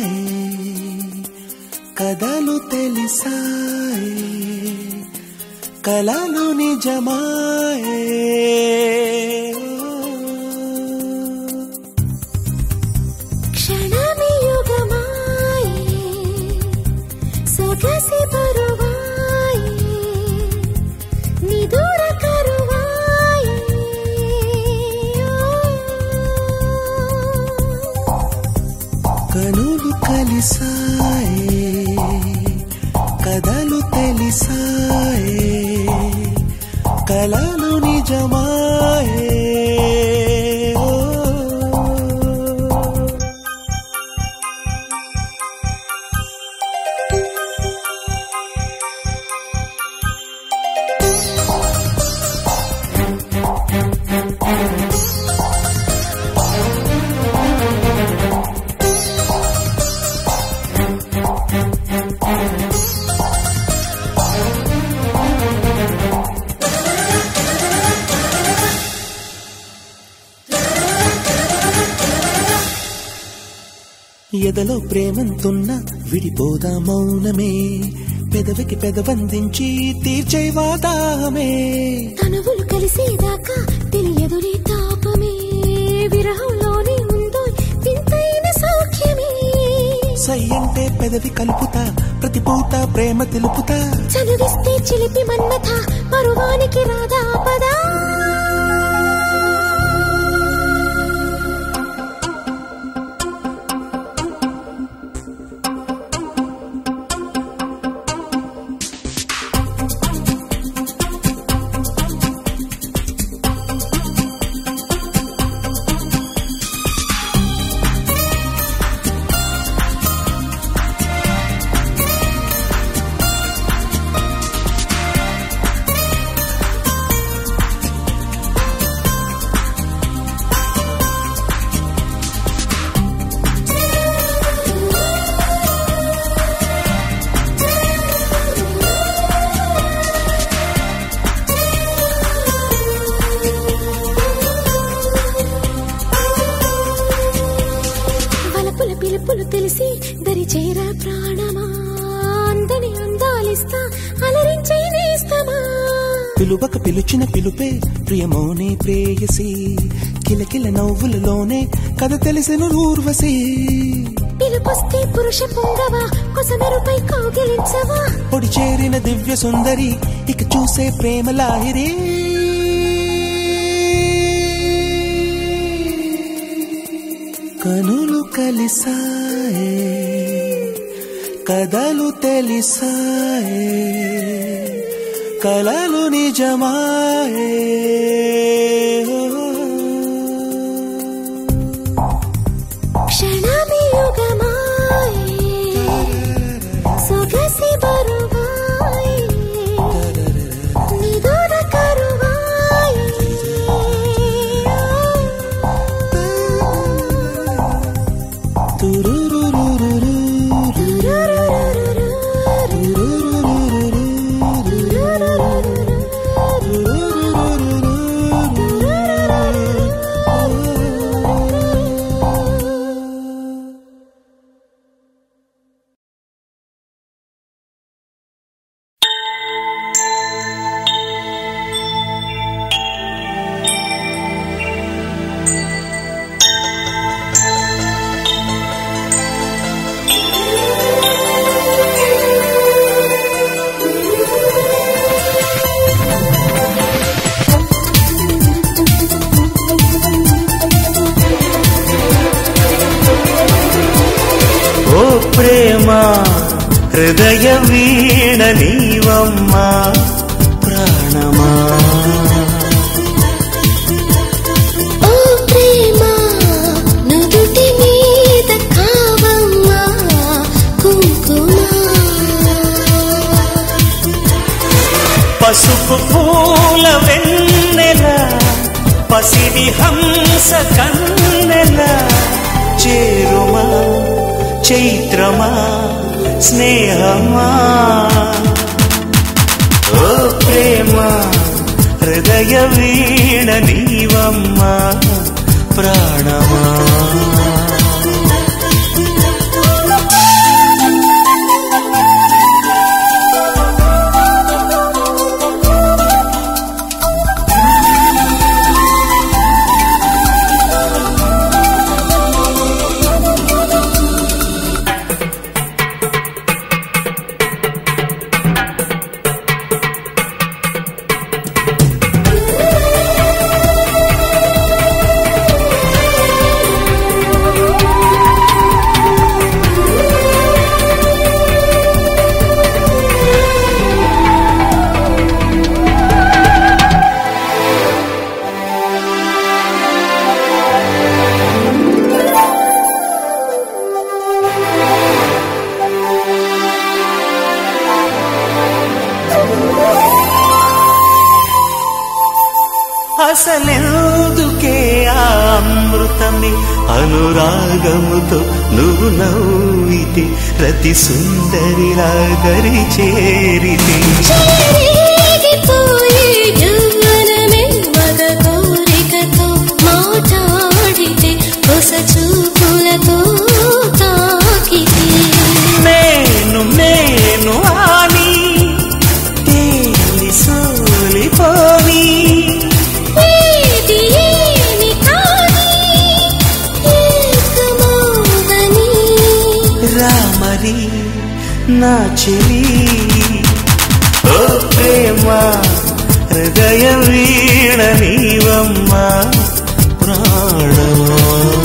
కథలు తెలిసాయి కలలు నిజమాయే క్షణమి యుగమాయే సొగసి బరువాయే నిదుర కరువాయే కనులు కలిసాయే కథలు తెలిసాయే కలలు నిజమాయే ఓ. ఎదలో ప్రేమంతున్న విడిపోదా మౌనమే పెదవికి పెదవందించి తీర్చే వాదామే తనువులు కలిసేదాకా తెలియదులే తాపమే విరహంలోనే ఉందో వింతైన సౌఖ్యమే సై అంటే పెదవి కలుపుతా ప్రతి పూట ప్రేమ తెలుపుతా చదివిస్తే చిలిపి మన్మథ పరువానికి రాదా పదా వలపుల పిలుపులు తెలిసి దరి చేరా ప్రాణమా అందని అందాలిస్తా అలరించే నేస్తమా పిలువక పిలుచిన పిలుపే ప్రియమోనే ప్రేయసి కిలకిల నవ్వులలోనే కథ తెలిసిన ఊర్వశి పిలుపొస్తే పురుష పొంగవా కొసమెరుపై కౌగిలించవా పొడి చేరిన దివ్య సుందరి ఇక చూసే ప్రేమ లాహిరి కనులు కలిసాయే కథలు తెలిసాయే కలలు నిజమాయే క్షణమి యుగమాయే సొగసి బరువాయే నిదుర కరువాయే తురురురురురు, ఓ ప్రేమ హృదయ వీణ నీవమ్మా ప్రాణమా ఓ ప్రేమ నుదుటి మీద కావమ్మా కుంకుమ పసుపు పూల వెన్నెల పసిడి హంస కన్నెల చేరుమా చైత్రమా స్నేహమా ఓ ప్రేమ హృదయ వీణ నీవమ్మా ప్రాణమా అసలెందుకే ఆ అమృతమే అనురాగముతో నువ్వు నవ్వితే రతి సుందరిలా గరి చేరితే చెరిగిపోయే యవ్వనమే మగ కోరికతో మాట్లాడితే కొస చూపులతో తాకితే నేను నేను అని తేలి సోలిపోని ఏది ఏమి కాని ఏకమౌదని రామరి నా చెలి ఓ ప్రేమ హృదయ వీణ నీవమ్మ ప్రాణమా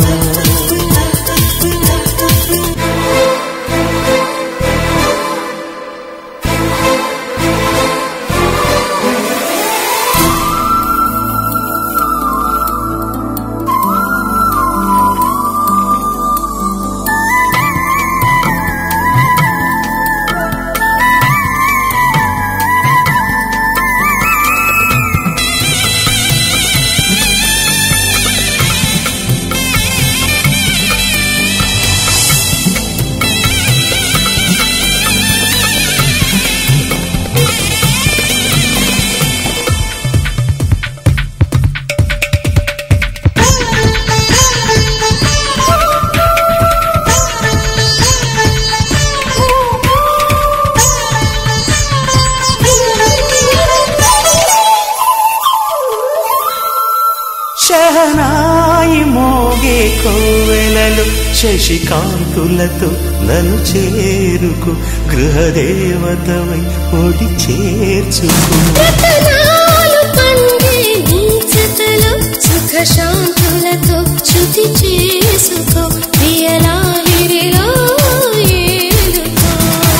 శహనాయి మోగే కోవెలలు శశికాంతులతో నన్ను చేరుకు గృహదేవతవై ఒడి చేర్చుకు రతనాలు పండే నీ జతలో సుఖ శాంతులతో శృతి చేసుకో ప్రియలాహిరిలో ఏలుకో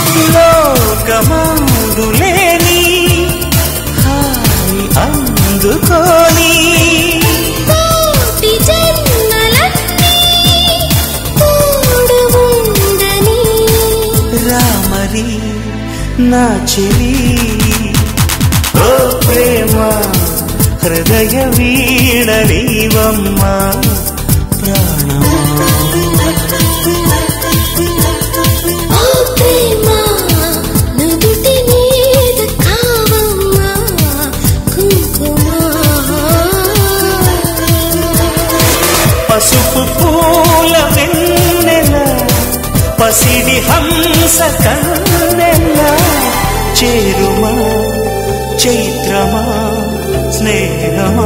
లోకమందులేని హాయి అందుకోని కోటి జన్మలన్నీ తోడు ఉందని రామరి నా చెలి ఓ ప్రేమ హృదయ వీణ నీవమ్మ ప్రాణమా ఓ ప్రేమ నుదుటి మీద కావమ్మా కుంకుమ పసుపు పూల వెన్నెల పసిడి హంస కన్నెల చేరుమా చైత్రమా స్నేహమా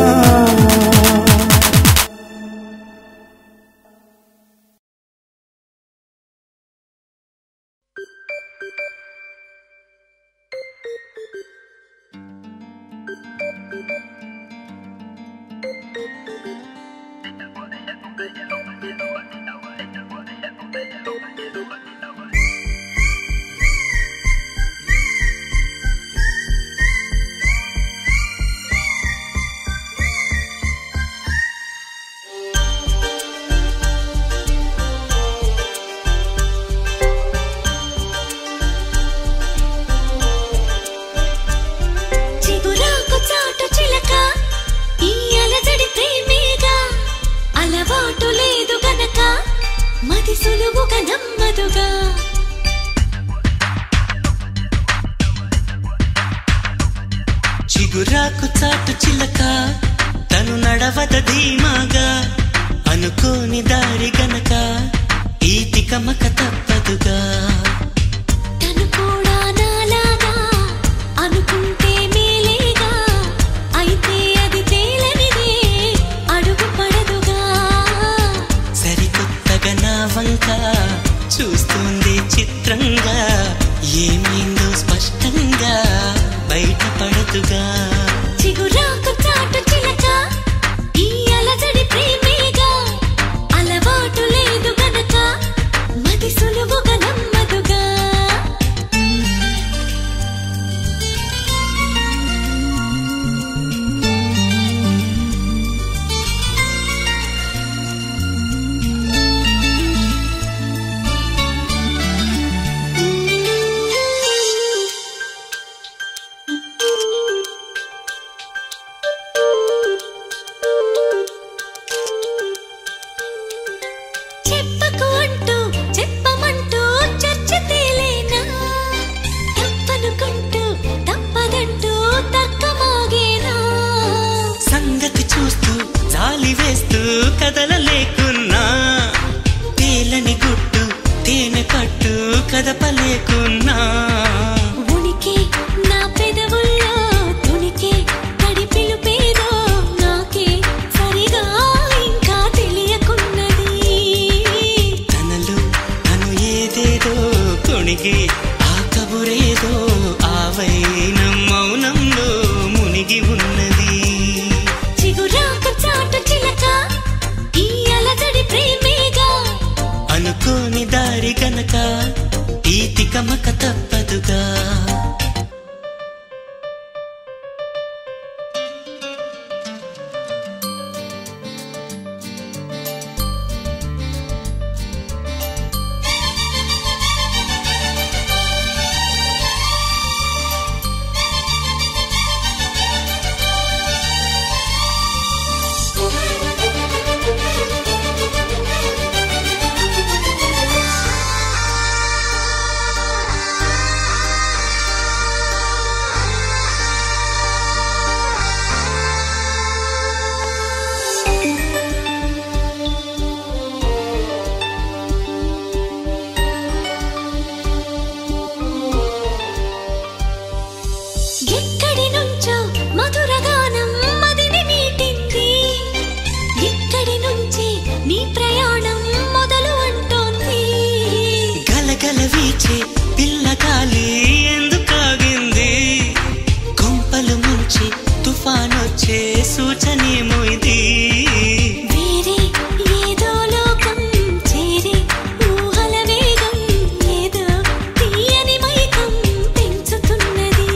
చిగురాకు చాటు చిలక ఈ అలజడి ప్రేమేగా అలవాటు లేదు గనక మది సులువుగా నమ్మదుగా చిగురాకు చాటు చిలక తను నడవద ధీమాగా అనుకోని దారి గనక ఈ తికమక తప్పదుగా తను కూడా నాలాగా అనుకుంటే మేలేగా అయితే అది తేలనిదే అడుగు పడదుగా సరికొత్తగా నా వంక చూస్తుంది చిత్రంగా ఏమైందో స్పష్టంగా బయటపడదుగా చిగురాకు చాటు చిలక ఈ అలజడి ప్రేమేగా అలవాటు లేదు గనక మది సులువుగా నమ్మదుగా మునిగి ఆ కబురేదో ఆవైన మౌనంలో మునిగి ఉన్నది చిగురాకు చాటు చిలక ఈ అలజడి ప్రేమేగా అనుకోని దారి గనక ఈ తికమక తప్పదుగా ఎక్కడి నుంచో మధుర గానం మదిని మీటింది ఇక్కడి నుంచి నీ ప్రయాణం మొదలు అంటోంది గలగల వీచే పిల్లగాలి ఎందుకాగింది కొంపలు ముంచి తుఫానొచ్చే సూచనేమో ఇది వేరే ఏదో లోకం చేరి ఊహల వేగం ఏదో తీయని మైకం పెంచుతున్నది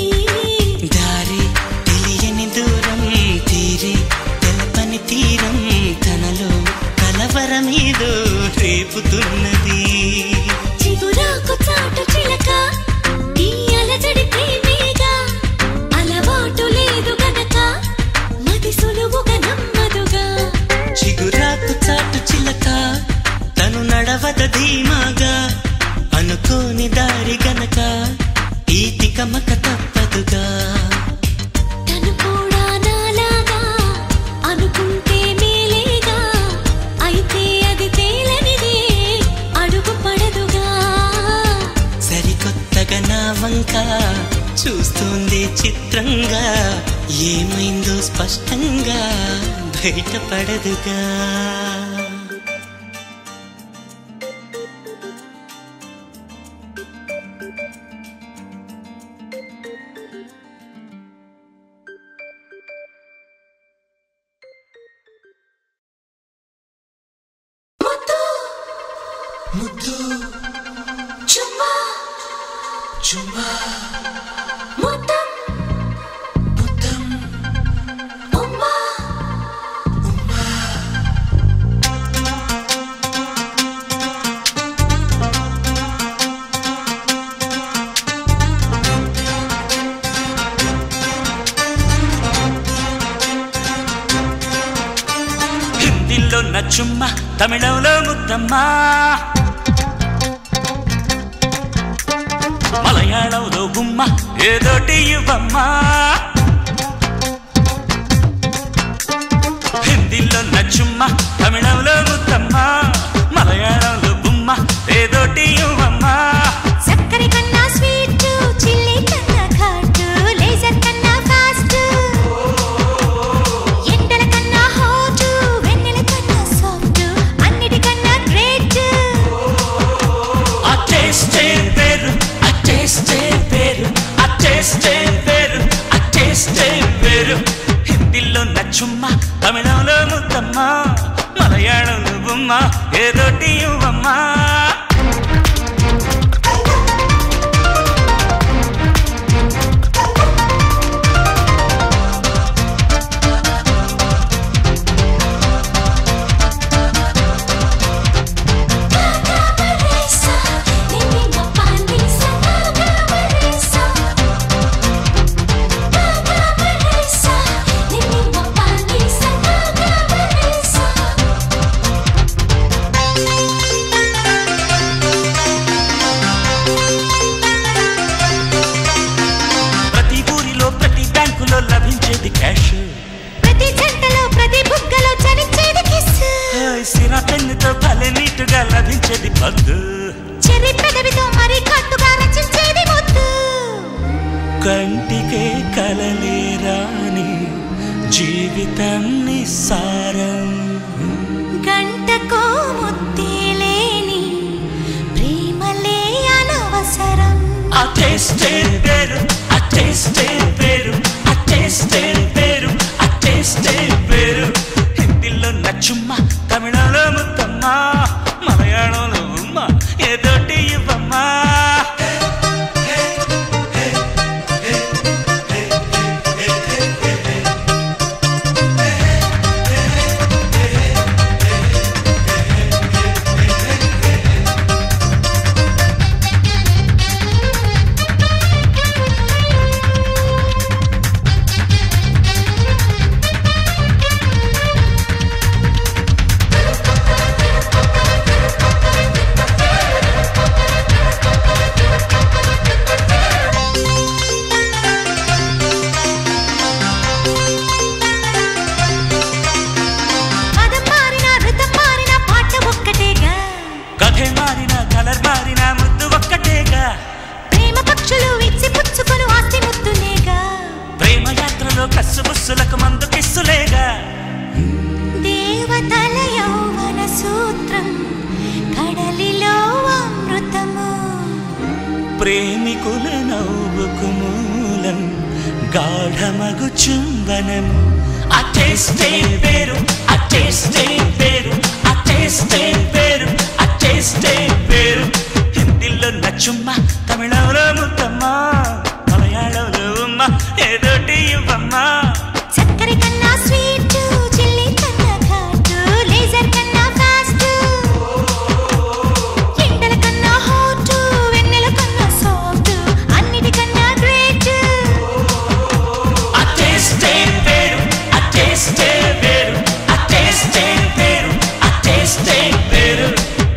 దారి తెలియని దూరం తీరి తెలపని తీరం తనలో కలవరమేదో రేపుతున్నది చిగురాకు చాటు చిలక ఈ అలజడి ప్రేమేగా అలవాటు లేదు గనక మది సులువుగా నమ్మదుగా చిగురాకు చాటు చిలక తను నడవద ధీమాగా అనుకోని దారి గనక ఈ తికమక తప్పదుగా తను కూడా నాలాగా అనుకుంటే మేలేగా అయితే అది తేలనిదే అడుగు పడదుగా సరికొత్తగా నా వంక చూస్తుంది చిత్రంగా ఏమైందో స్పష్టంగా బయటపడదుగా ముద్దు ముద్దు చుమ్మా చుమ్మా ముద్దం ముద్దం ఉమ్మా హిందీలో నచ్చుమ్మ తమిళంలో ముద్దమ్మ మలయాళంలో గుమ్మ ఏదోటి ఇవ్వమ్మా హిందీలో నచ్చుమ్మ తమిళంలో ముద్దమ్మ మలయాళంలో గుమ్మ ఏదోటి ఇవ్వమ్మా చక్కెర కన్నా స్వీట్ చిల్లీ కన్నా ఘాట్ లేజర్ కన్నా ఫాస్ట్ ఎండల కన్నా హాట్ వెన్నెల కన్నా సాఫ్ట్ అన్నిటికన్నా గ్రేట్ ఆ టేస్టే పేరు ఆ టేస్టే పేరు ఆ టేస్టే పేరు ఆ టేస్టే పేరు హిందీలో నచ్చుమ్మ తమిళంలో ముద్దమ్మ మలయాళంలో బొమ్మ ఏదోటి ఇవ్వమ్మా Marisa, nini mapandisa Marisa Marisa, nini mapandisa Marisa ప్రతి ఊరిలో ప్రతి బ్యాంకులో లభించేది క్యాష్ ప్రతి జంటలో ప్రతి బుగ్గలో చనిచ్చేది కిస్ సిరా పెన్నుతో భలే నీటుగా లభించేది పద్దు చెర్రి పెదవితో మరి కట్టుగా రచించేది ముద్దు కంటికే కలలేరాని జీవితం నిస్సారం గంటకో ముత్తేలేని ప్రేమలే అనవసరం ఆ టేస్టే వేరు ఆ టేస్టే వేరు ఆ టేస్టే వేరు ఆ టేస్టే వేరు హిందీలో నచ్చుమ్మ తమిళంలో ముత్తమ్మ మలయాళంలో ఉమ్మ ఏదోటి ఇవ్వమ్మా పదం మారిన ఋతం మారిన పాట ఒక్కటేగా కథే మారిన కలర్ మారిన ముద్దు ఒక్కటేగా ప్రేమ పక్షులు ఇచ్చి పుచ్చుకొను ఆస్తి ముద్దులేగా ప్రేమ యాత్రలో కస్సు బుస్సులకు మందు కిస్సులేగా దేవతల యౌవన సూత్రం కడలిలో అమృతము ప్రేమికుల నవ్వుకు మూలం గాఢమగు చుంబనం ఆ టేస్టే వేరు ఆ టేస్టే వేరు ఆ టేస్టే వేరు ఆ టేస్టే వేరు హిందీలో నచ్చుమ్మ తమిళంలో ముద్దమ్మ మలయాళంలో ఉమ్మ ఏదోటి ఇవ్వమ్మా చక్కెర కన్నా స్వీట్ చిల్లి కన్నా ఘాటు లేజర్ కన్నా ఫాస్ట్ ఎండల కన్నా హాట్ వెన్నెల కన్నా సాఫ్ట్ అన్నిటికన్నా గ్రేట్ ఆ టేస్టే వేరు ఆ టేస్టే వేరు ఆ టేస్టే వేరు ఆ టేస్టే వేరు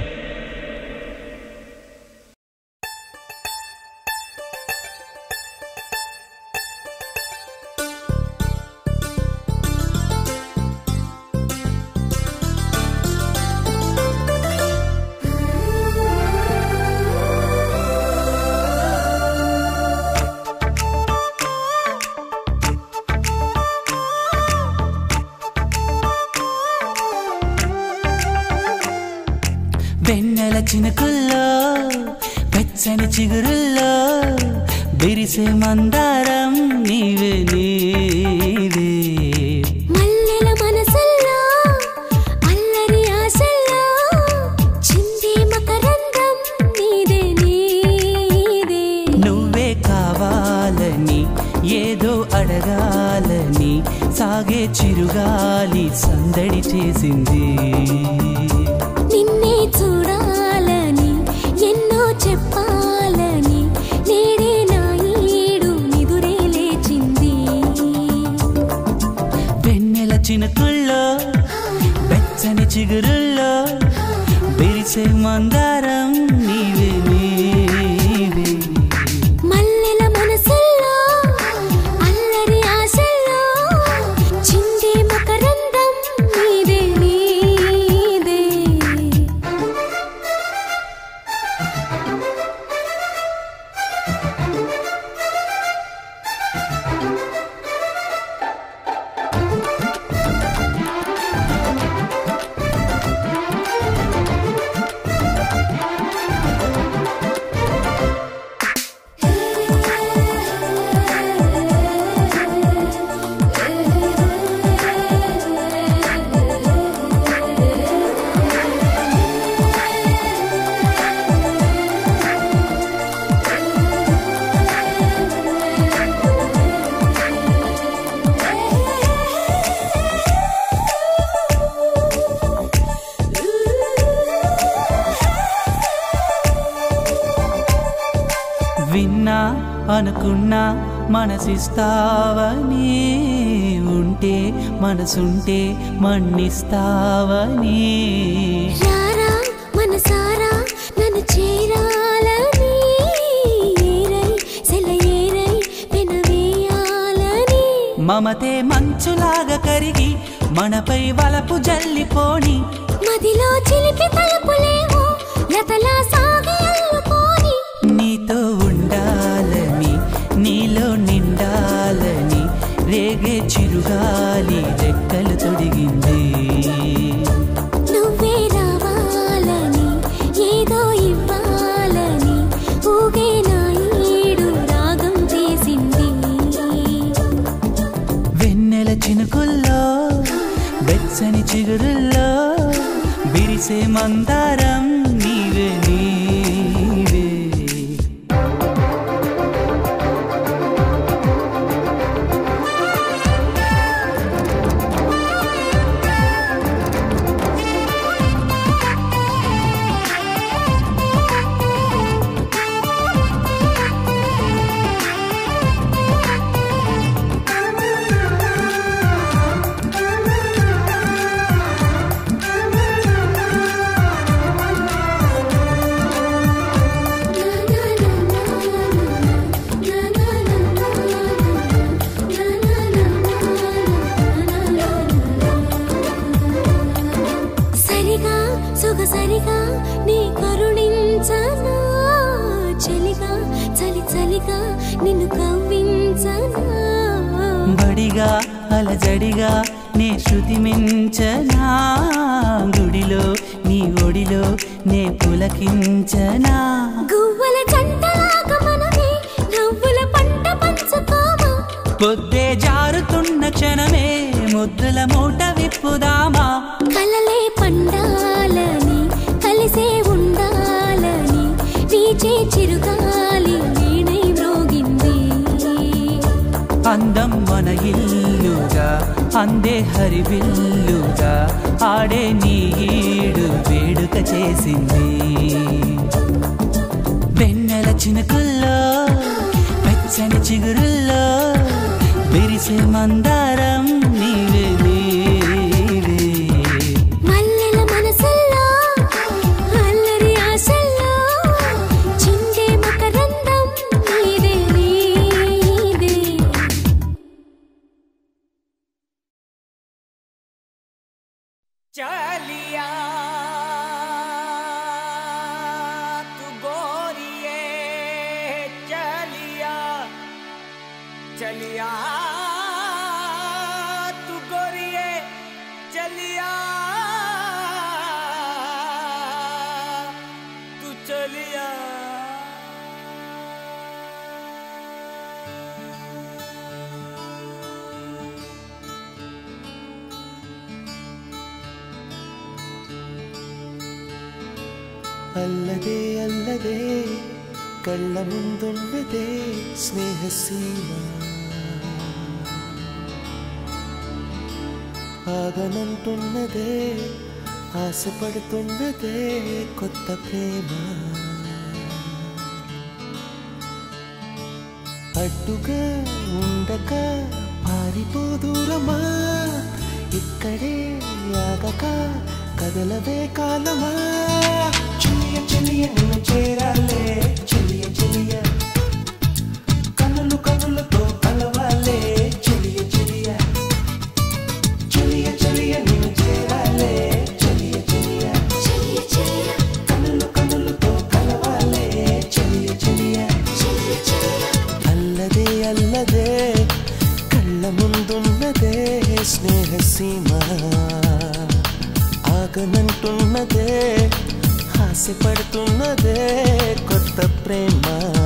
వెన్నెల చినుకుల్లో వెచ్చని చిగురుల్లో బిరిసే మందారం నీవే నీవే మల్లెల మనసుల్లో అల్లరి ఆశల్లో చిందే మకరందం నీదే నీదే నువ్వే కావాలని ఏదో అడగాలని సాగే చిరుగాలి సందడి చేసింది నిన్నే చూడాలని ఎన్నో చెప్పాలని నేడే నా ఈడు నిదురే లేచింది వెన్నెల చినుకుల్లో వెచ్చని చిగురుల్లో బిరిసే మందారం నీవే నీవే మల్లెల మనసుల్లో అల్లరి ఆశల్లో చిందే మకరందం నీదే నీదే విన్నా అనుకున్నా మనసిస్తావని ఉంటే మనసుంటే మన్నిస్తావని రారా మనసారా నన్ను చేరాలని ఏరై సెలయేరై పెనవేయాలని మమతే మంచులాగా కరిగి మనపై వలపు జల్లిపోని మదిలో చిలిపి తలుపులేమో లతలా సాగి అల్లుకోని నీతో ఉండాలని నీలో నిండాలని రేగే చిరుగాలి రెక్కలు తొడిగింది నువ్వే రావాలని ఏదో ఇవ్వాలని ఊగే నా విరిసే మందారం నీవే నీవే సరిగా సొగసరిగా నీ కరుణించనా చలిగా చలి చలిగా నిన్ను కవ్వించనా బడిగా అలజడిగా నే శృతి మించనా గుడిలో నీ ఒడిలో నే పులకించనా గువ్వల జంటలాగా మనమే నవ్వుల పంట పంచుకోమా పొద్దే జారుతున్న క్షణమే ముద్దుల మూట విప్పుదామా కలలే పండాలని కలిసే ఉండాలని వీచే చిరుగాలి వీణై మ్రోగింది అందం మన ఇల్లుగా అందే హరివిల్లుగా ఆడే నీడు వేడుక చేసింది వెన్నెల చినుకుల్లో పచ్చని చిగురుల్లో విరిసే మందారం నీవే నీవే మల్లెల మనసుల్లో అల్లరి ఆశల్లో చిందే మకరందం నీదే నీదే चलिया तू गोरिए चलिया चलिया तू गोरिए चलिया तू चलिया అల్లదే అల్లదే కళ్ళ ముందున్నదే స్నేహసీమ ఆగనంటున్నదే ఆశపడుతున్నదే కొత్త ప్రేమ అడ్డుగా ఉండక పారిపోదూరమా ఇక్కడే ఆగక కదలవే కాలమా చెలియ చెలియ నిన్ను చేరాలే చెలియ చెలియ కనులు కనులతో కలవాలే చెలియ చెలియ చెలియ చెలియ నిన్ను చేరాలే చెలియ చెలియ చెలియ చెలియ కనులు కనులతో కలవాలే చెలియ చెలియ చెలియ చెలియ అల్లదే అల్లదే కళ్ళ ముందున్నదే స్నేహసీమ ఆగనంటున్నదే ఆశపడుతున్నదే కొత్త ప్రేమ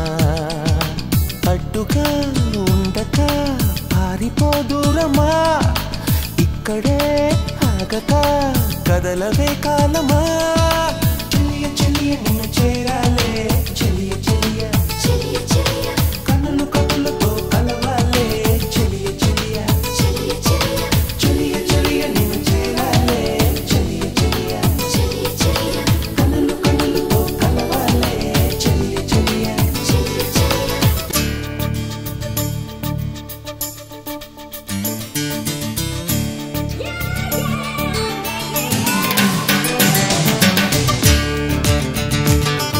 అడ్డుగా ఉండక పారిపోదూరమా ఇక్కడే ఆగక కదలవే కాలమా చెలియ చెలియ నిన్ను చేరాలే చెలియ చెలియ చెలియ చెలియ కన్నులు కన్నులతో కలవాలే చెలియ చెలియ చెలియ చెలియ చెలియ చెలియ నిన్ను చేరాలే చెలియ చెలియ చెలియ చెలియ కన్నులు కన్నులతో కలవాలే చెలియ చెలియ చెలియ చెలియ చెలియ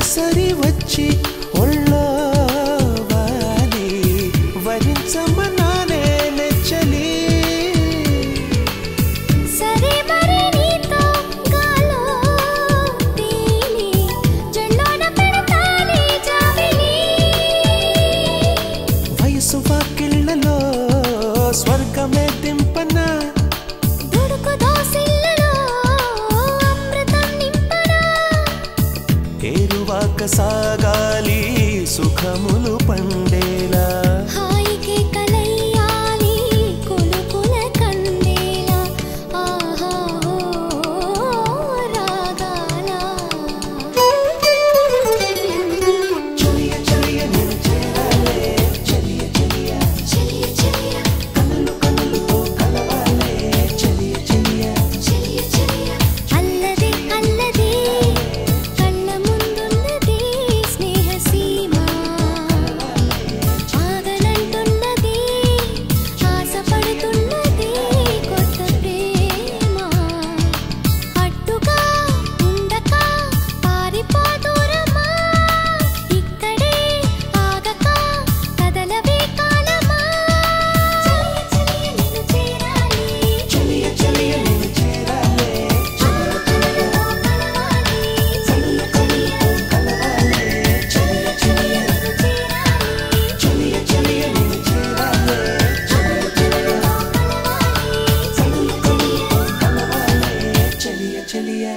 సరి వచ్చి ఒళ్ళో వాలి వరించమన్నానే నెచ్చలి సరే మరి నీతో గాలో తేలి జల్లోన పెడతానే జాబిలి వయసు వాకిళ్ళలో స్వర్గమే దింపనా దుడుకు దోసిల్లలో అమృతం నింపనా ఏరువాక సాగాలి సుఖములు పండేలా హాయికి కలయ్యాలి కొలుకుల కందేలా ఆహా ఓ రాగాల చలియ చలియ నేను చేరాలే చలియ చలియ చెలియ చెలియ కనులు కనులతో కలవాలే చలియ చలియ చెలియ చెలియ అల్లది అల్లది కళ్ళ ముందున్నది స్నేహ సీమ ఆగనంటున్నది ఆశపడుతున్నది కొత్త ప్రేమ అడ్డుగా ఉండక పారిపోదూరమా ఇక్కడే ఆగక కదలవే కాలమా చెలియ చెలియ నిన్ను చేరాలి చలియ చలియ నేను చేరాలే కలవాలే చలియ చలియ చలియ చలియ నేను చేరాలే కలవాలే చలియ చలియ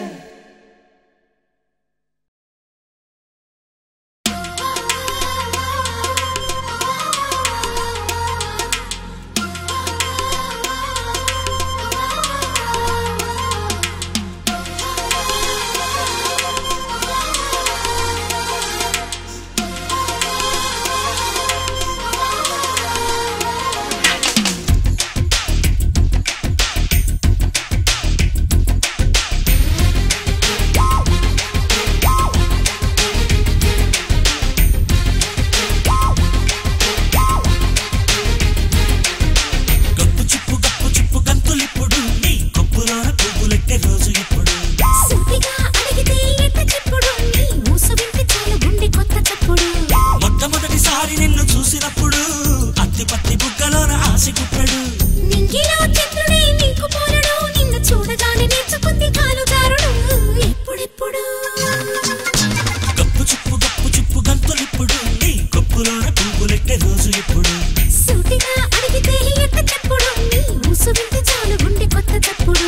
గప్పు చిప్పు గప్పు చిప్పు గంతులిప్పుడు నీ కొప్పులోన పువ్వులెట్టే రోజు ఇప్పుడు సూటిగా అడిగితే ఎట్ట చెప్పుడు నీ మూసు వింటే చాలు గుండె కొత్త చప్పుడు మొట్టమొదటిసారి నిన్ను చూసినప్పుడు అత్తి పత్తి బుగ్గలోన ఆశ కుప్పెడు నింగిలో చంద్రుడే నీకు పోరడు నిన్ను చూడగానే నేర్చుకుంది కాలు జారుడు ఎప్పుడెప్పుడు గప్పు చిప్పు గప్పు చిప్పు గంతులిప్పుడు నీ కొప్పులోన పువ్వులెట్టే రోజు ఇప్పుడు సూటిగా అడిగితే ఎట్ట చెప్పుడు నీ మూసు వింటే చాలు గుండె కొత్త చప్పుడు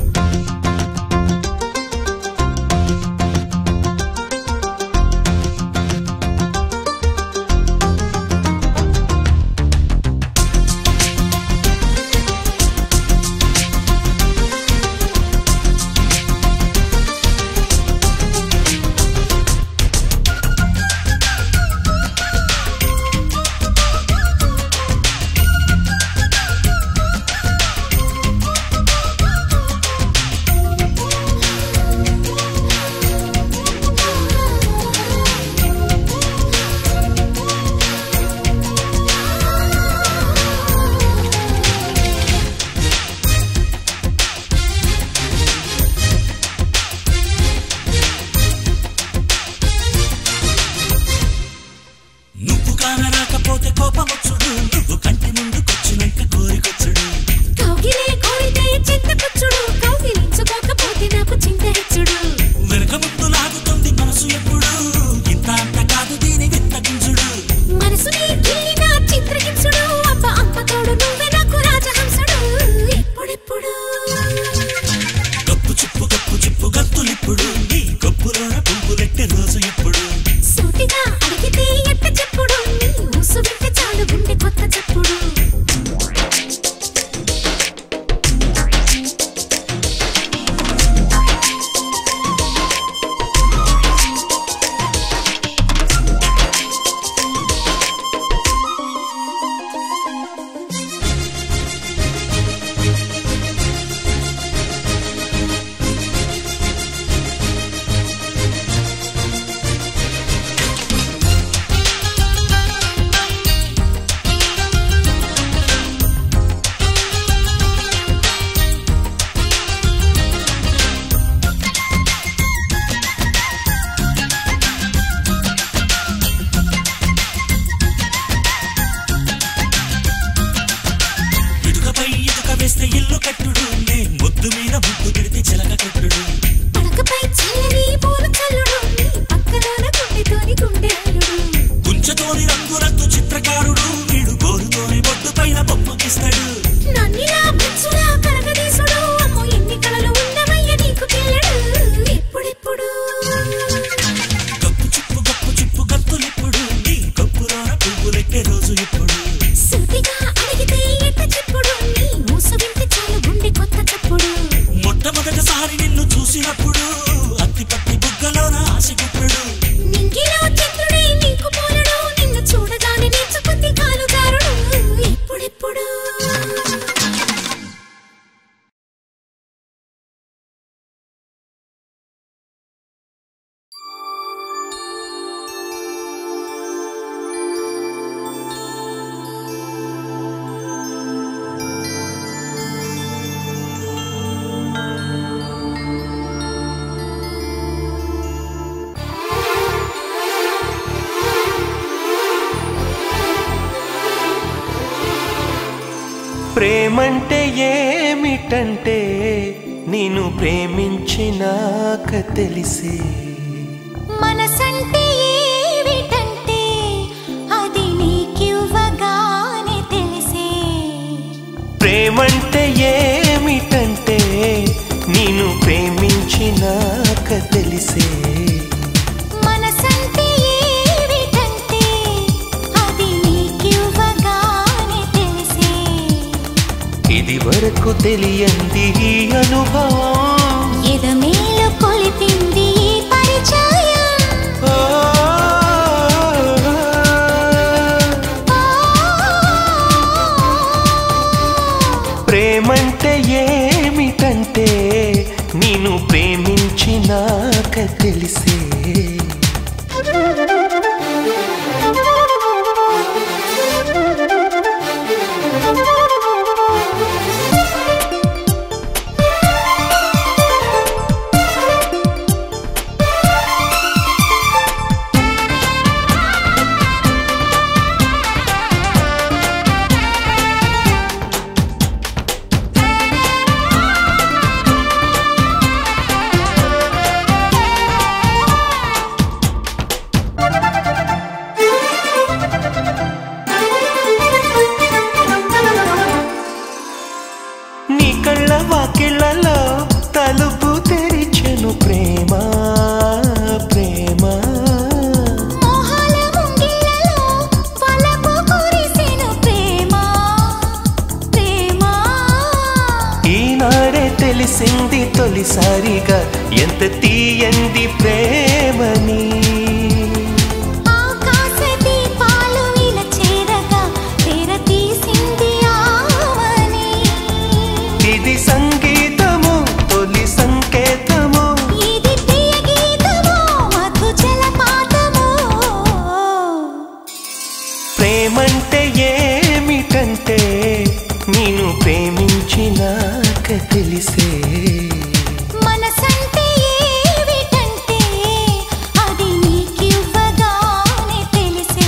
నువ్వు కానరాకపోతే కోపమొచ్చుడు నువ్వు కంటి ముందుకొచ్చినాక కోరికొచ్చుడు కౌగిలే కోరితే చింతపుచ్చుడు కౌగిలించుకోకపోతే నాకు చింత హెచ్చుడు వెనక ముందు లాగుతుంది మనసు ఎప్పుడు ఇంత అంత కాదు దీని విత్తగించుడు మనసుని గిల్లిన చిత్రహింసుడు అబ్బ అమ్మ తోడు నువ్వే నాకు రాజహంసుడు ఎప్పుడెప్పుడు గప్పు చిప్పు గప్పు చిప్పు గంతులిప్పుడు నీ కొప్పులోన పువ్వులెట్టే రోజు ఎప్పుడు సూటిగా అడిగితే ఎట్ట చెప్పుడు నీ ఊసు వింటే చాలు గుండె ప్రేమంటే ఏమిటంటే నేను ప్రేమించినాక తెలిసే మనసంటే ఏమిటంటే అది నీకివ్వగానే తెలిసే ప్రేమంటే ఏమిటంటే నేను ప్రేమించినాక తెలిసే మనసంటే ఏమిటంటే అది నీకివ్వగానే తెలిసే ఇది వరకు తెలియంది ఈ అనుభవం ఎదమేలు కొలిపింది ఈ పరిచయం ఓ, ప్రేమంటే ఏమిటంటే నేను ప్రేమించినాక తెలిసే నీ కళ్ళ వాకిళ్ళలో తలుపు తెరిచెను ప్రేమ ప్రేమ మోహాల ముంగిళ్ళలో వలపు కురిసెను ప్రేమ ప్రేమ ఈనాడే తెలిసింది తొలిసారిగా ఎంత తీయంది ప్రేమని ఆకాశ దీపాలు ఇలా చేరగా తెర తీసింది ఆవని ఇది సంగీతము తొలి సంకేతము ఇది ప్రియ గీతమో మధు జలపాతమో ప్రేమంటే ఏమిటంటే నేను ప్రేమించినాక తెలిసే మనసంటే ఏమిటంటే అది నీకివ్వగానే తెలిసే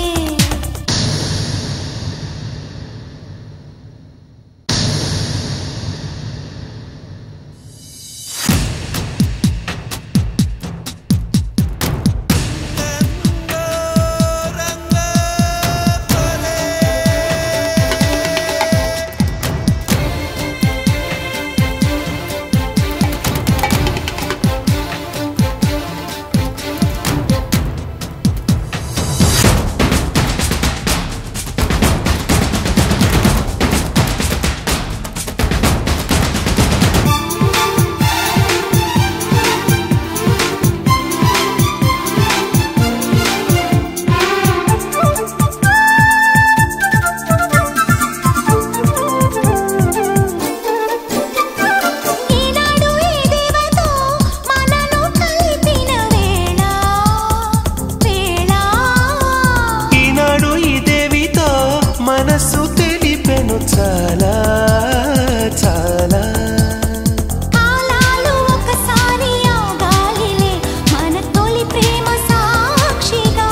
ఈనాడు ఈ దేవతో మనను కలిపిన వేళ వేళ ఈనాడు ఈ దేవితో మనసు తెలిపెను చాలా చాలా కాలాలు ఒకసారి ఆగాలిలే మన తొలి ప్రేమ సాక్షిగా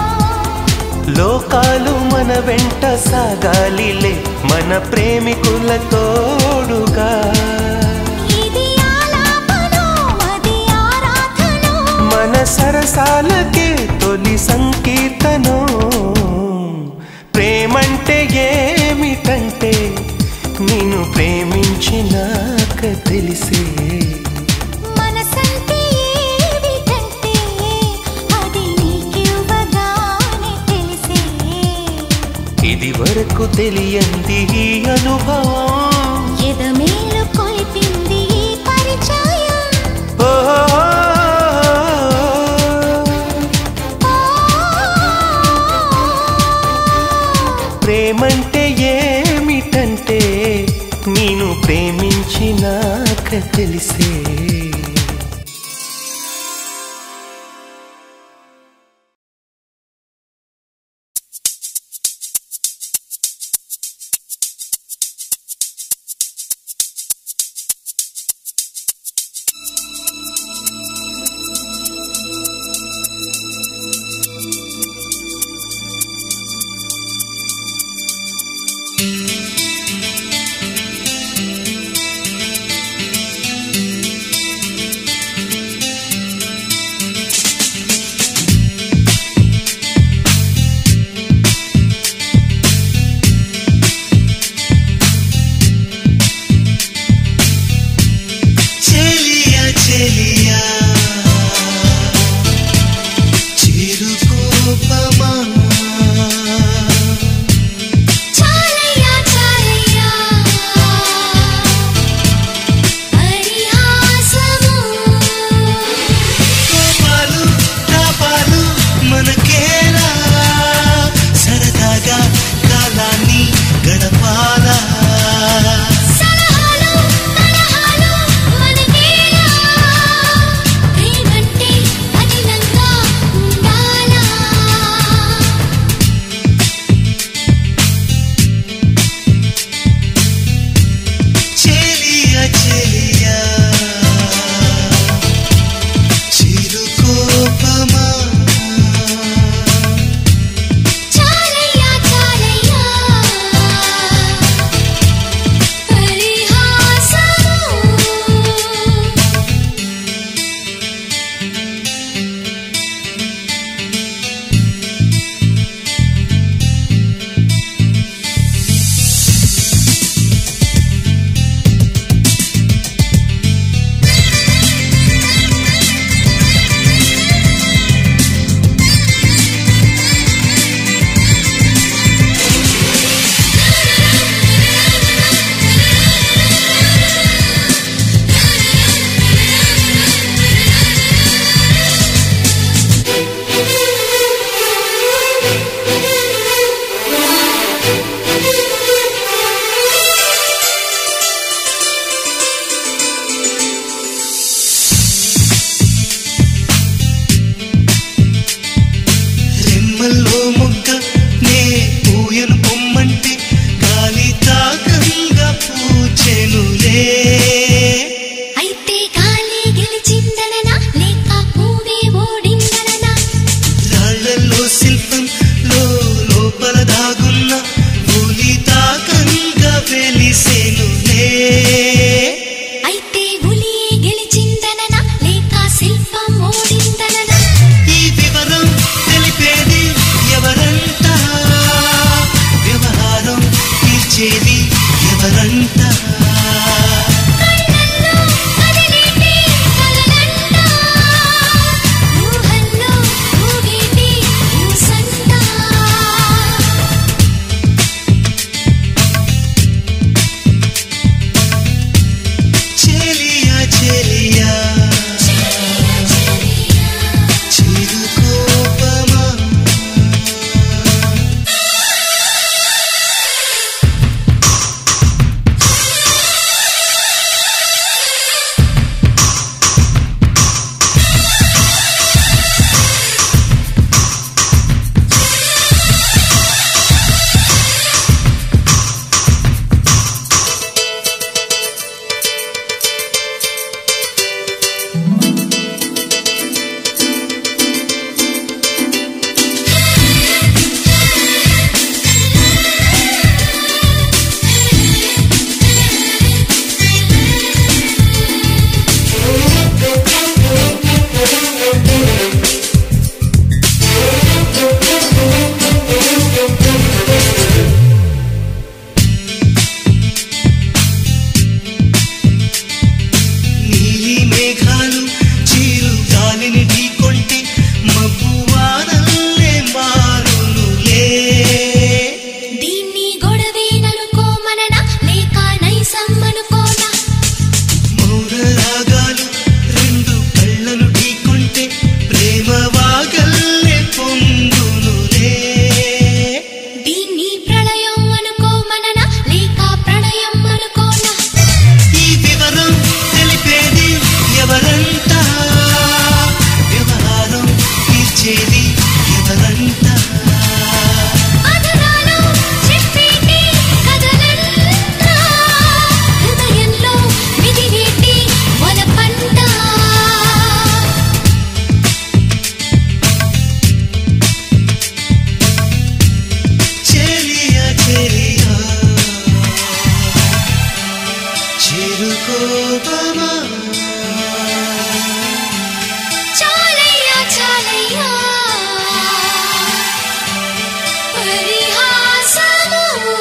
లోకాలు మన వెంట సాగాలిలే మన ప్రేమికుల తోడుగా ఇది ఆలాపనో అది ఆరాధనో మన సరసాలకే తొలి సంకీర్తనం ప్రేమంటే ఏమిటంటే నేను ప్రేమించినాక తెలిసే మనసంటే ఏమిటంటే అది నీకివ్వగానే తెలిసే ఇది వరకు తెలియంది ఈ అనుభవం ఎదమేలు కొలిపింది ఈ పరిచయం ఓ, ప్రేమంటే ఏమిటంటే నేను ప్రేమించినాక తెలిసే కొమ్మల్లో మొక్క నే పూయను పొమ్మంటే గాలి తాకంగా పూచెనులే అయితే గాలి గెలిచిందననా లేక పువ్వే ఓడిందననా రాళ్లలో శిల్పం లో లోపల దాగున్న పులి తాకంగా వెలిసెనులే అయితే పులియే గెలిచిందననా లేక శిల్పం ఓడిందననా ఈ వివరం తెలిపేది ఎవరంట వ్యవహారం తీర్చేది ఎవరంట కళ్ళల్లో కదిలేటి కలలంట ఊహల్లో ఊగేటి ఊసంట చెలియా చెలియా చిరుకోపమా నీలి మేఘాలు చీరు గాలిని ఢీకొంటే మబ్బువానల్లే మారునులే దీన్ని గొడవేననుకోమననా లేక నైసమ్మనుకోనా మౌన రాగాలు రెండు కళ్ళను ఢీకొంటే ప్రేమ వాగల్లే పొంగునులే దీన్ని ప్రళయం అనుకోమననా లేక ప్రణయం అనుకోనా ఈ వివరం తెలిపేది ఎవరంట వ్యవహారం తీర్చేది ఎవరంట అధరాలు చెప్పేటి కథలంట హృదయంలో మిదిగేటి వలపంట చెలియా చెలియా చిరుకోపమా చాలయ్యా చాలయ్యా పరిహాసము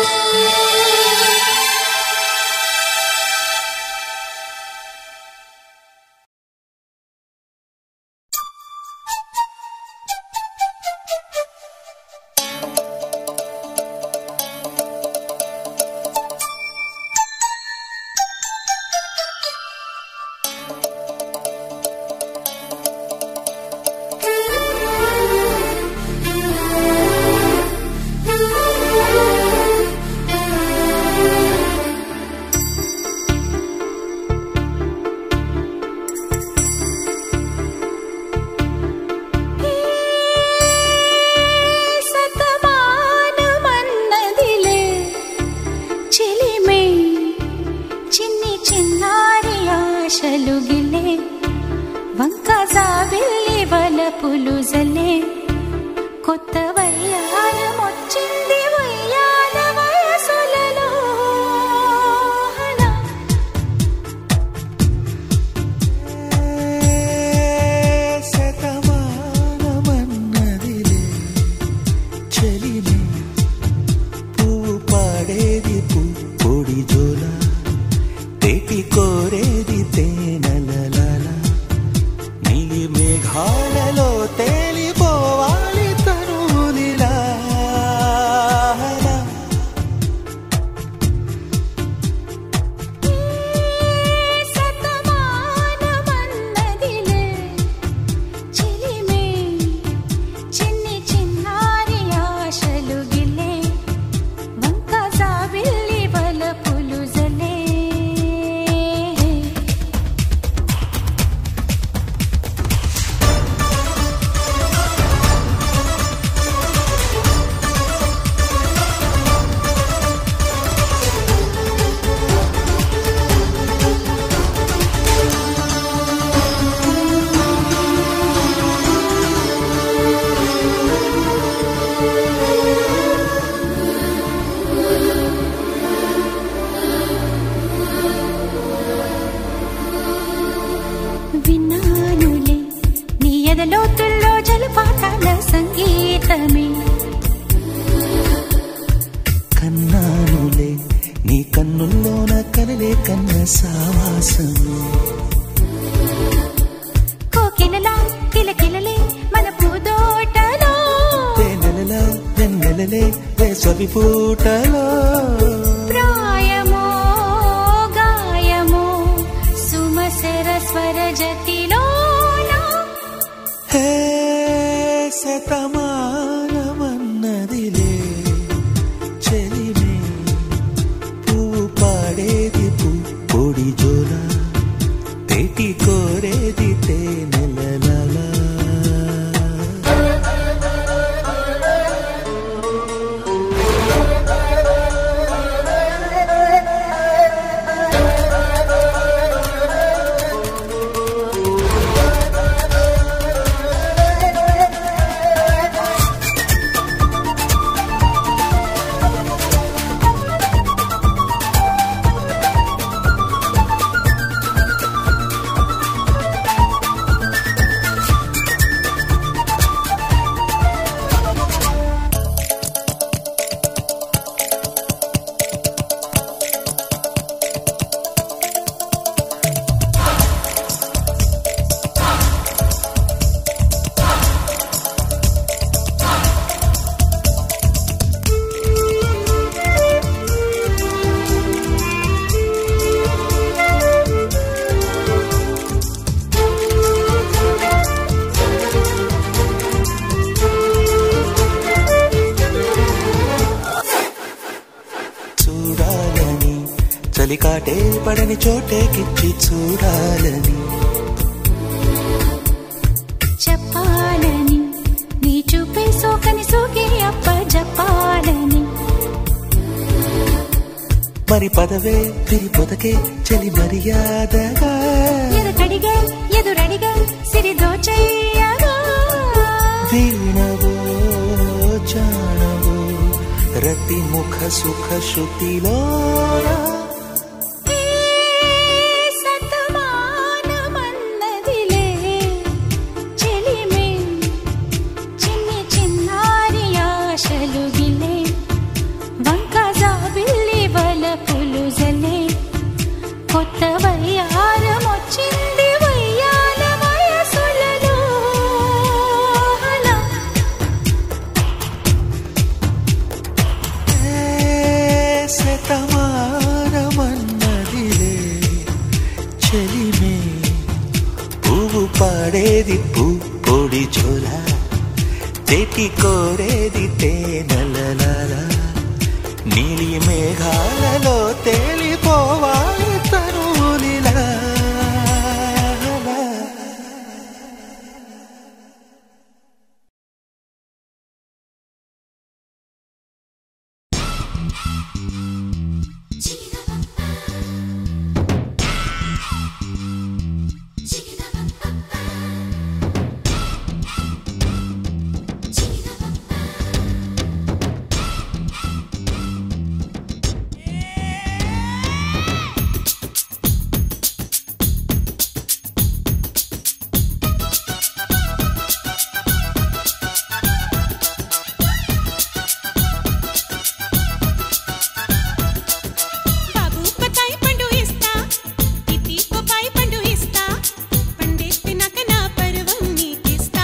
సతమానమన్నదిలే చిలిమే చిన్ని చిన్నారి ఆశలు గిలే వంక జాబిల్లి వలపులు జలే కొత్త వయ్యారమొచ్చింది వయ్యాల వయసులలో శతమానమన్నదిలే చెలిమే పువ్వు పాడేది పూ పొడి జోల తేటి కోరేది తేనెలలాల నీలి మేఘాలలో తేలిపోవాలి తనుల వెన్నెలే వేసవి పూటలో ప్రాయమో గాయమో సుమసర స్వర జతిలోన హే శతమానమన్నదిలే చెలిమే పువ్వు పాడేది పూ పొడి జోల తేటి కోరేది తేనెలలా చూడాలని చలికాటే పడని చోటేకిచ్చి చూడాలని చెప్పాలని నీ చూపే సోకని సోకి అప్ప చెప్పాలని మరి పదవే తిరి పొదకే చలి మర్యాదగా ఎదుకడిగే ఎదురడిగే సిరి దోచయ్యగా వీణవో జానవో రతి ముఖ సుఖ శృతిలో ఏ సతమానమన్నదిలే చెలిమే చిన్ని చిన్నారి ఆశలు గిలే వంక జాబిల్లి వలపులు జలే కొత్త వయ్యారమొచ్చింది వయ్యాల వయసులలో అలా శతమానమన్నదిలే చెలిమే పువ్వు పాడేది పూ పొడి చోల తెటి కోరేది తేనెలలాల నీలి మేఘాలలో తేలిపోవాలి తనులిలా బాబు బత్తాయి పండు ఇస్తా ఇతి పపాయి పండు ఇస్తా పండెత్తినాక నా పరువం నీకిస్తా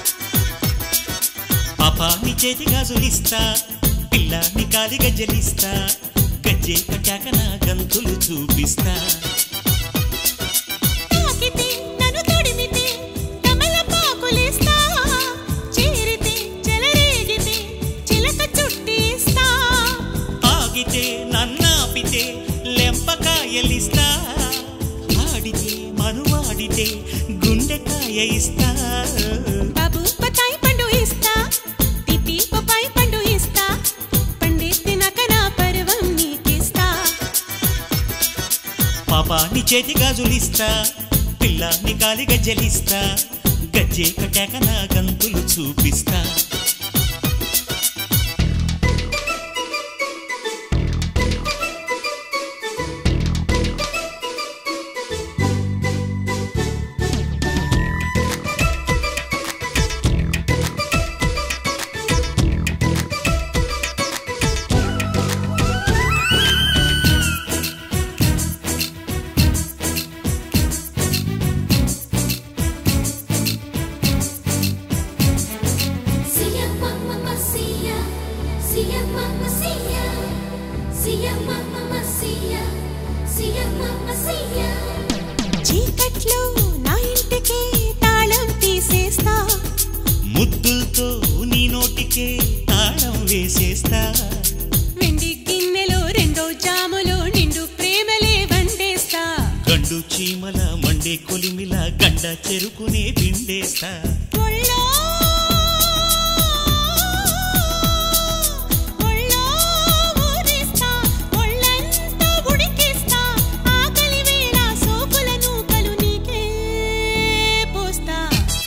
పాపా నీ చేతి గాజులిస్తా పిల్ల నీ కాలి గజ్జలిస్తా గజ్జే కట్టాక నా గంతులు చూపిస్తా తాకితే నన్ను తొడిమితే తమలపాకులిస్తా చేరితే చెలరేగితే చిలక చుట్టిస్తా ఆగితే నన్నాపితే లెంపకాయలిస్తా ఆడితే మనువాడితే గుండెకాయ ఇస్తా బాబు బత్తాయి పండు ఇస్తా తితి పపాయి పండు ఇస్తా పండెత్తినాక నా పరువం నీకిస్తా పాపా నీ చేతి గాజులిస్తా పిల్ల నీ కాలి గజ్జలిస్తా గజ్జే కట్టాక నా గంతులు చూపిస్తా సిరి చీకట్లో నా ఇంటికి తాళం తీసేస్తా ముద్దులతో నీ నోటికే తాళం వేసేస్తా వెండి గిన్నెలో రెండో జాములో నిండు ప్రేమలే వండేస్తా గండు చీమల మండే కొలిమిల గండ చెరుకునే పిండేస్తా ఒళ్ళో ఒళ్ళో ఊరిస్తా ఒళ్ళంతా ఉడికిస్తా ఆకలి వేళ సోకుల నూకలు నీకే పోస్తా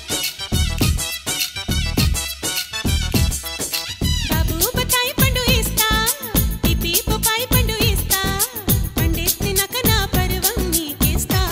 బాబు బత్తాయి పండు ఇస్తా పిపి పొపాయి పండు ఇస్తా పండెత్తినాక నా పరువం నీకిస్తా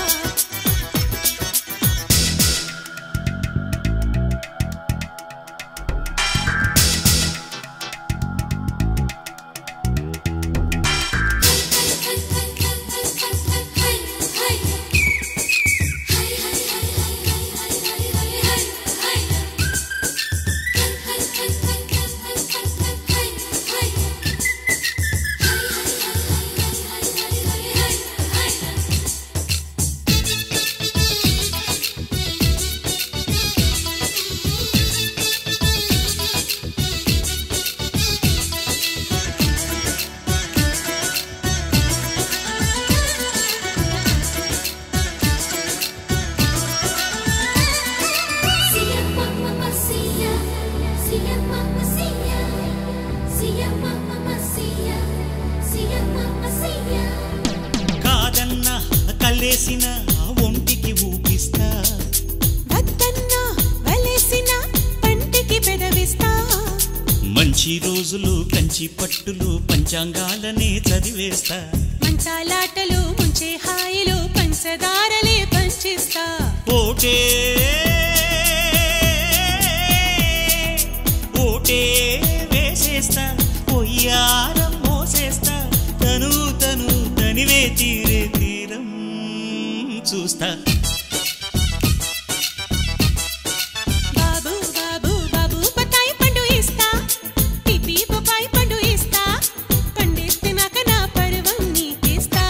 కాదన్న కల్లేసిన ఒంటికి ఊపిస్తా వద్దన్నా వలేసిన పంటికి పెదవిస్తా మంచి రోజులు కంచి పట్టులు పంచాంగాలనే చదివేస్తా మంచాలాటలు ముంచే హాయిలు పంచదారలే పంచిస్తా ఓటే ఓటే వేసేస్తా పొయ్యారం మోసేస్తా తను తను తనివే తీరే తీరం చూస్తా బాబు బాబు బాబు బత్తాయి పండు ఇస్తా పిపి పొపాయి పండు ఇస్తా పండెత్తినాక నా పరువం నీకిస్తా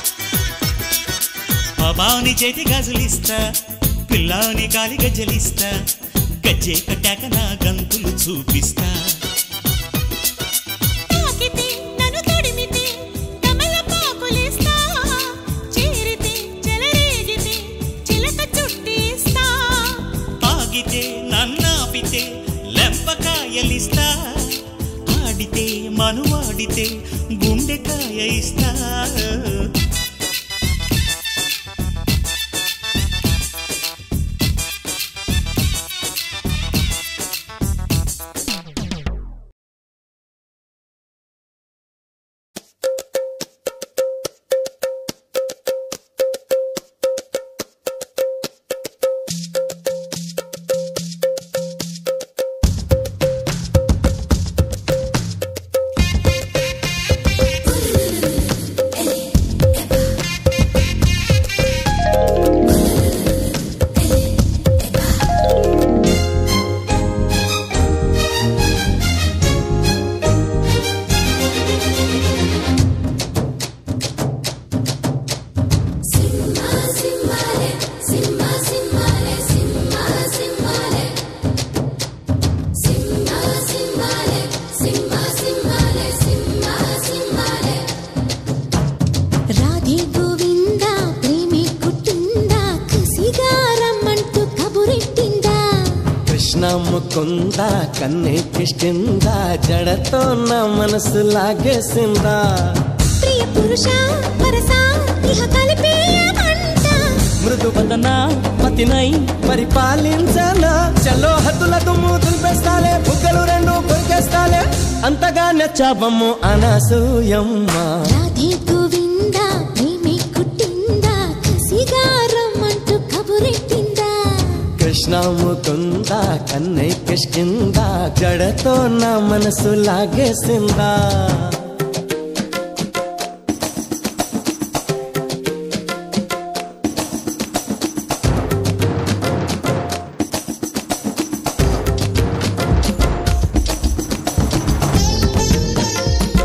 బాబాని చేతి గాజులిస్తా పిల్లాని కాలి గజ్జలిస్తా గజ్జే కట్టాక నా గంతులు చూపిస్తా తాకితే నన్ను తడిమితే తమలపాకులేస్తా చేరితే చెలరేగితే చిలక చుట్టేస్తా ఆగితే నన్నాపితే లెంపకాయలిస్తా ఆడితే మనువాడితే గుండెకాయ ఇస్తా రాధే గోవింద ప్రేమి కుట్టిందా కసిగా రమ్మంటూ కబురెట్టిందా కృష్ణ ముకుంద కన్నెక్కిష్టింద జడతో నా మనసు లాగేసిందా ప్రియ పురుష వరస ఇహ కలిపేయమంట మృదు వదన పతినై పరిపాలించనా చలో హద్దుల దుమ్ము దులిపేస్తాలే బుగ్గలు రెండు కొరికేస్తాలే అంతగా నచ్చాబమ్ము అనసూయమ్మ రాధే గోవింద ప్రేమి కుట్టిందా కసిగా రమ్మంటూ కబురెట్టిందా కృష్ణ ముకుంద కన్నెక్కిష్టింద జడతో నా మనసు లాగేసిందా ఆ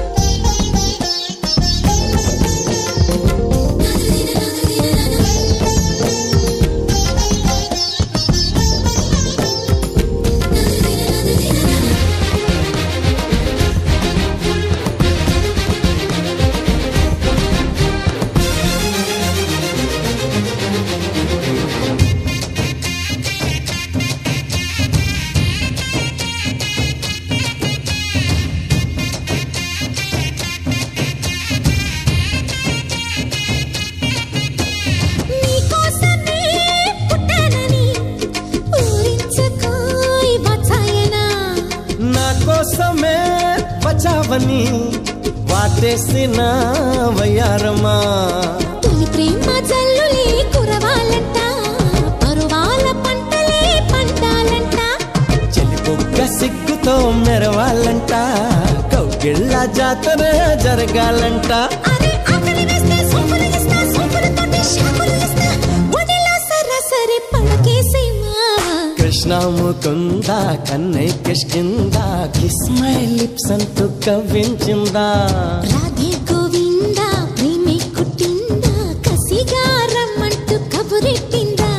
కోసమే వచ్చావని వాటేసిన వయ్యారమా తొలి ప్రేమ జల్లులే కురవాలంట పరువాల పంటలే పంటాలంట చెలిపొక్క సిగ్గుతో మెరవాలంట కౌగిళ్ళ జాతర జరగాలంట అరే ఆకలి వేస్తే సోపులు ఇస్తా సోపులతోటి షాపులు ఇస్తా ఒడిలో సరాసరి పడకేసే మావా కృష్ణ ముకుంద కన్నై కిష్కింద కిస్ మై లిప్స్ అంటూ కవ్వించిందా రాధే గోవింద ప్రేమే కుట్టిందా కసిగా రమ్మంటూ కబురెట్టిందా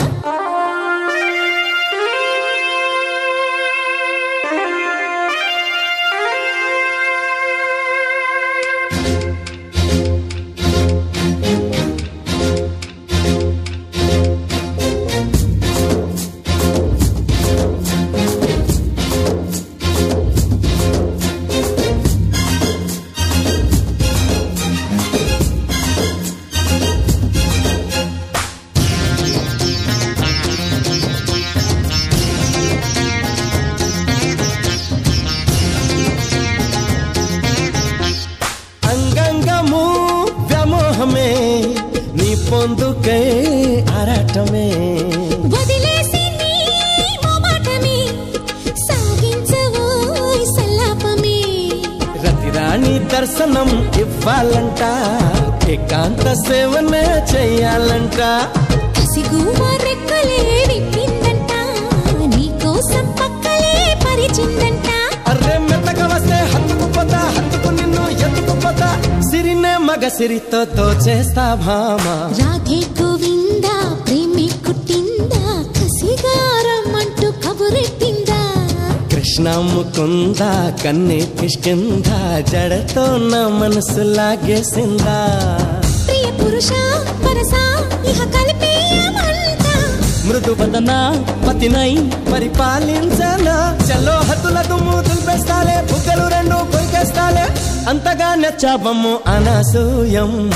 అంగంగము వ్యామోహమే నీ పొందుకై ఆరాటమే వదిలేసి నీ మొమాటమే సాగించవోయ్ సల్లాపమే రతిరాణి దర్శనం ఇవ్వాలంట ఏకాంత సేవనే చెయ్యాలంట కసిగుమ రెక్కలే విప్పిందంట నీకోసం పక్కలే పరిచిందంట అర్రే మెత్తగా వస్తే హత్తుకు పోతా హత్తుకు నిన్ను ఎత్తుకు పోతా సిరినే మగ సిరితో తోచేస్తా భామా రాధే గోవింద ప్రేమి కుట్టిందా కసిగారమ్మంటూ కబురెట్టిందా కృష్ణ ముకుంద కన్నే కిష్కింద జడతో నా మనసు లాగేసిందా ప్రియ పురుష వరస ఇహ కలిపేయమంట మృదు వదన పతినై పరిపాలించనా చలో హద్దుల దుమ్ము దులిపేస్తాలే బుగ్గలు రెండు కొరికేస్తాలే అంతగా నచ్చాబమ్ము అనసూయమ్మ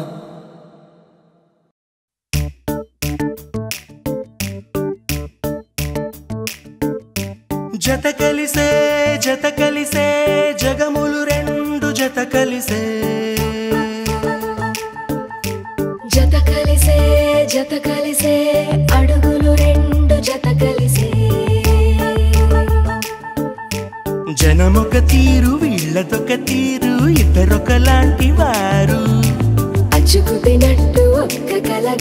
జత కలిసే జత కలిసే జగములు రెండు జత కలిసే జత కలిసే జత కలిసే అడుగులు రెండు జత కలిసే జనమొక తీరు వీళ్ళదొక తీరు ఇద్దరొకలాంటి వారు అచ్చుకు తినట్టు ఒక్క కల